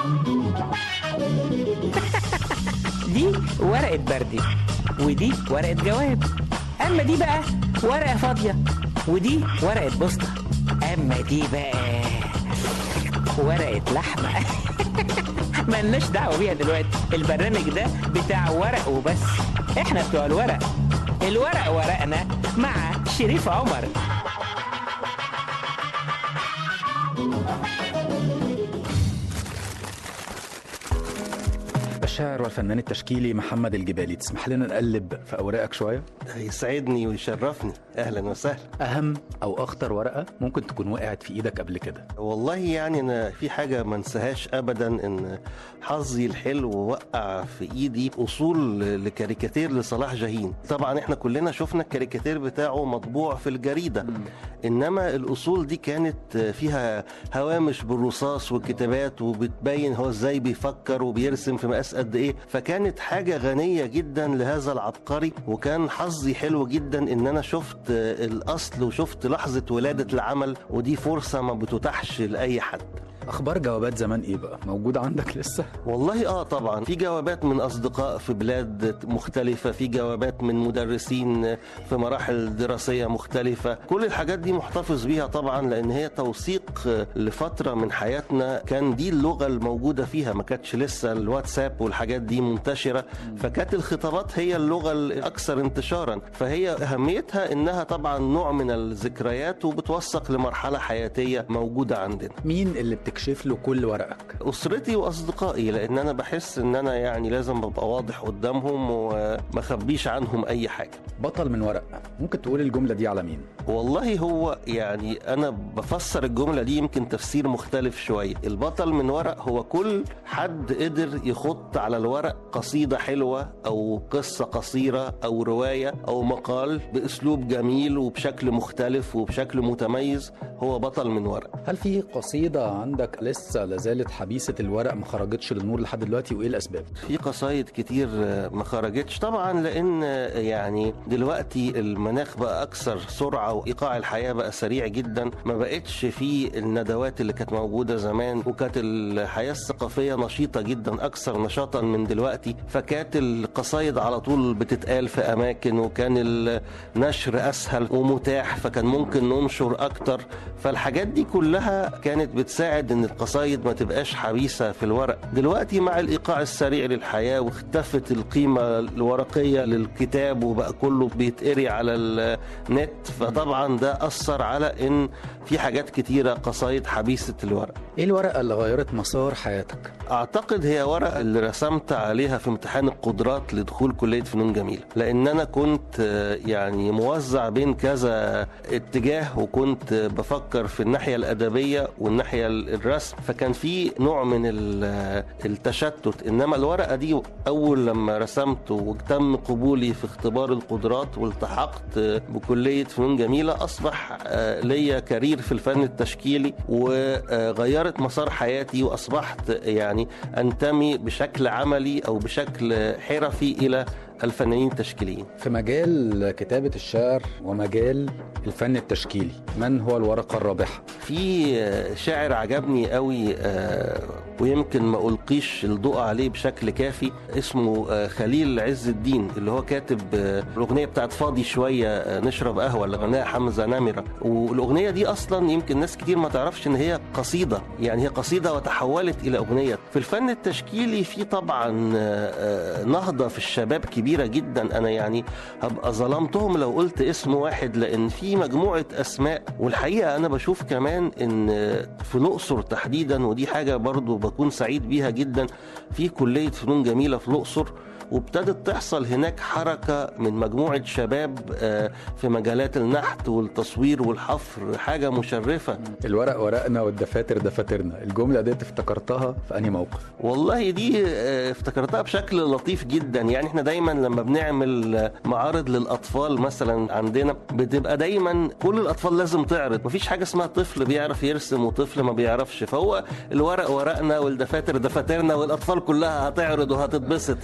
دي ورقة بردي ودي ورقة جواب أما دي بقى ورقة فاضية ودي ورقة بوسطة أما دي بقى ورقة لحمة ملناش دعوة بيها دلوقتي البرنامج ده بتاع ورق وبس احنا بتوع الورق الورق ورقنا مع شريف عمر الشاعر والفنان التشكيلي محمد الجبالي تسمح لنا نقلب في اوراقك شويه يسعدني ويشرفني اهلا وسهلا اهم او اخطر ورقه ممكن تكون وقعت في ايدك قبل كده والله يعني انا في حاجه ما انساهاش ابدا ان حظي الحلو وقع في ايدي اصول لكاريكاتير لصلاح جاهين طبعا احنا كلنا شفنا الكاريكاتير بتاعه مطبوع في الجريده انما الاصول دي كانت فيها هوامش بالرصاص والكتابات وبتبين هو ازاي بيفكر وبيرسم في مقاس قد ايه فكانت حاجه غنيه جدا لهذا العبقري وكان حظي حلو جدا ان انا شفت الاصل وشفت لحظه ولاده العمل ودي فرصه ما بتتاحش لاي حد اخبار جوابات زمان ايه بقى موجوده عندك لسه والله اه طبعا في جوابات من اصدقاء في بلاد مختلفه في جوابات من مدرسين في مراحل دراسيه مختلفه كل الحاجات دي محتفظ بيها طبعا لان هي توثيق لفتره من حياتنا كان دي اللغه الموجوده فيها ما كانتش لسه الواتساب والحاجات دي منتشره فكانت الخطابات هي اللغه الاكثر انتشارا فهي اهميتها انها طبعا نوع من الذكريات وبتوثق لمرحله حياتيه موجوده عندنا مين اللي بتكشف له كل ورقك اسرتي واصدقائي لان انا بحس ان انا يعني لازم ابقى واضح قدامهم وما اخبيش عنهم اي حاجه بطل من ورق ممكن تقول الجمله دي على مين والله هو يعني انا بفسر الجمله دي يمكن تفسير مختلف شويه البطل من ورق هو كل حد قدر يخط على الورق قصيده حلوه او قصه قصيره او روايه او مقال باسلوب جميل وبشكل مختلف وبشكل متميز هو بطل من ورق هل في قصيده عندك لسه لازالت حبيسه الورق ما خرجتش للنور لحد دلوقتي وايه الاسباب في قصايد كتير ما خرجتش طبعا لان يعني دلوقتي المناخ بقى اكثر سرعه وايقاع الحياه بقى سريع جدا ما بقتش في الندوات اللي كانت موجوده زمان وكانت الحياه الثقافيه نشيطه جدا اكثر نشاطا من دلوقتي فكانت القصايد على طول بتتقال في اماكن وكان النشر اسهل ومتاح فكان ممكن ننشر اكتر فالحاجات دي كلها كانت بتساعد ان القصايد ما تبقاش حبيسه في الورق دلوقتي مع الايقاع السريع للحياه واختفت القيمه الورقيه للكتاب وبقى كله بيتقري على النت فطبعا ده اثر على ان في حاجات كتيره قصايد حبيسه الورق ايه الورقه اللي غيرت مسار حياتك اعتقد هي ورقه اللي رسمت عليها في امتحان القدرات لدخول كليه فنون جميله لان انا كنت يعني موزع بين كذا اتجاه وكنت بفكر في الناحيه الادبيه والناحيه الرسم فكان في نوع من التشتت انما الورقه دي اول لما رسمت وتم قبولي في اختبار القدرات والتحقت بكليه فنون جميله اصبح ليا كارير في الفن التشكيلي وغيرت مسار حياتي واصبحت يعني انتمي بشكل عملي او بشكل حرفي الى الفنانين التشكيليين في مجال كتابة الشعر ومجال الفن التشكيلي من هو الورقة الرابحة؟ في شاعر عجبني قوي ويمكن ما ألقيش الضوء عليه بشكل كافي اسمه خليل عز الدين اللي هو كاتب الأغنية بتاعت فاضي شوية نشرب قهوة اللي غناها حمزة نمرة والأغنية دي أصلا يمكن ناس كتير ما تعرفش إن هي قصيدة يعني هي قصيدة وتحولت إلى أغنية في الفن التشكيلي في طبعا نهضة في الشباب كبيرة جدا أنا يعني هبقى ظلمتهم لو قلت اسم واحد لأن في مجموعة أسماء والحقيقة أنا بشوف كمان إن في الأقصر تحديدا ودي حاجة برضو بكون سعيد بيها جدا في كلية فنون جميلة في الأقصر وابتدت تحصل هناك حركة من مجموعة شباب في مجالات النحت والتصوير والحفر حاجة مشرفة الورق ورقنا والدفاتر دفاترنا الجملة دي افتكرتها في أنهي موقف؟ والله دي افتكرتها بشكل لطيف جدا يعني احنا دايما لما بنعمل معارض للأطفال مثلا عندنا بتبقى دايما كل الأطفال لازم تعرض مفيش حاجة اسمها طفل بيعرف يرسم وطفل ما بيعرفش فهو الورق ورقنا والدفاتر دفاترنا والأطفال كلها هتعرض وهتتبسط يعني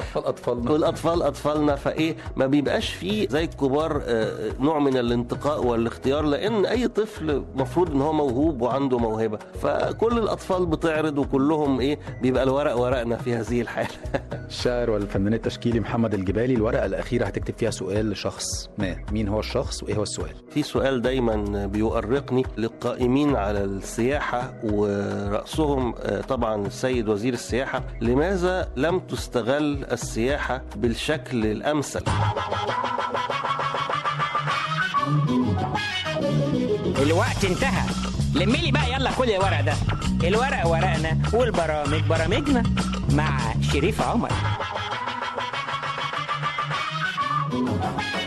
والاطفال اطفالنا والاطفال اطفالنا فايه ما بيبقاش فيه زي الكبار آه، نوع من الانتقاء والاختيار لان اي طفل مفروض ان هو موهوب وعنده موهبه فكل الاطفال بتعرض وكلهم ايه بيبقى الورق ورقنا في هذه الحاله الشاعر والفنان التشكيلي محمد الجبالي الورقه الاخيره هتكتب فيها سؤال لشخص ما مين هو الشخص وايه هو السؤال في سؤال دايما بيؤرقني للقائمين على السياحة ورأسهم آه، طبعا السيد وزير السياحة لماذا لم تستغل السياحة بالشكل الأمثل الوقت انتهى لمي لي بقى يلا كل الورق ده الورق ورقنا والبرامج برامجنا مع شريف عمر